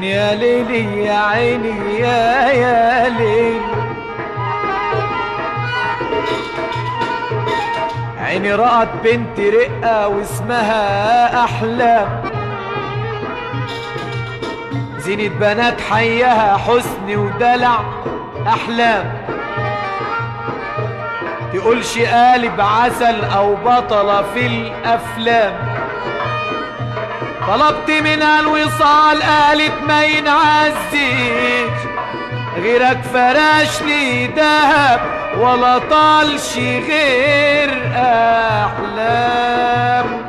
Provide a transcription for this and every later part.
عيني يا ليلي يا عيني يا يا ليل عيني رأت بنت رقة واسمها أحلام زينة بنات حيها حسن ودلع أحلام تقولش قالب عسل أو بطلة في الأفلام طلبت منها الوصال قالت ما ينعزيش غيرك فراش لي دهب ولا طالش غير أحلام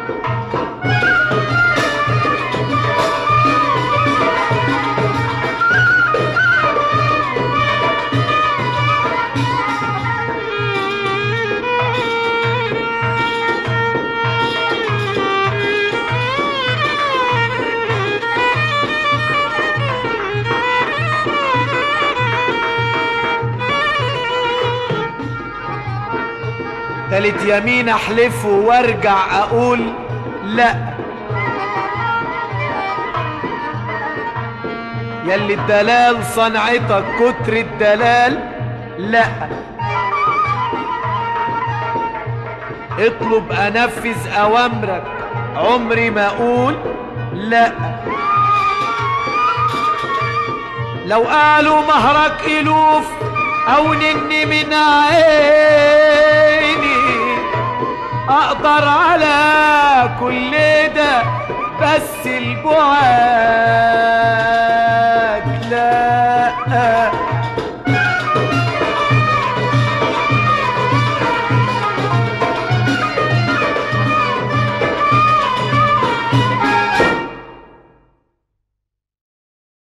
تالت يمين احلفه وارجع اقول لا ياللي الدلال صنعتك كتر الدلال لا اطلب انفذ اوامرك عمري ما اقول لا لو قالوا مهرك الوف او نني من عيني اقدر على كل ده بس البعاد